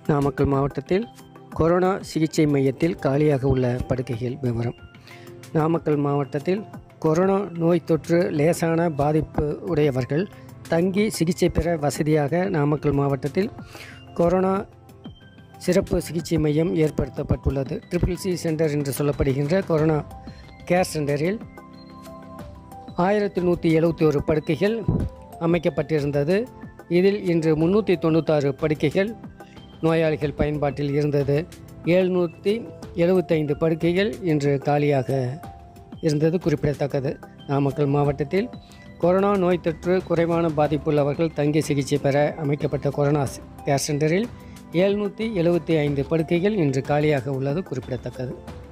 நாமக்கல் மாவட்டத்தில் கொரோனா சிகிச்சை மையத்தில் காலியாக உள்ள படுக்கைகள் விவரம் நாமக்கல் மாவட்டத்தில் கொரோனா நோய் தொற்று லேசான பாதிப்பு உடையவர்கள் தங்கி சிகிச்சை பெற வசதியாக நாமக்கல் மாவட்டத்தில் கொரோனா சிறப்பு சிகிச்சை மையம் ஏற்படுத்தப்பட்டுள்ளது ட்ரிபிள் சி சென்டர் என்று சொல்லப்படுகின்ற கொரோனா கேர் சென்டரில் ஆயிரத்தி நூற்றி எழுபத்தி ஒரு படுக்கைகள் அமைக்கப்பட்டிருந்தது இதில் இன்று முந்நூற்றி தொண்ணூத்தாறு படுக்கைகள் நோயாளிகள் பயன்பாட்டில் இருந்தது எழுநூற்றி எழுபத்தைந்து படுக்கைகள் இன்று காலியாக இருந்தது குறிப்பிடத்தக்கது நாமக்கல் மாவட்டத்தில் கொரோனா நோய் தொற்று குறைவான பாதிப்புள்ளவர்கள் தங்கி சிகிச்சை பெற அமைக்கப்பட்ட கொரோனா கேர் சென்டரில் எழுநூற்றி எழுபத்தி ஐந்து படுக்கைகள் இன்று காலியாக உள்ளது குறிப்பிடத்தக்கது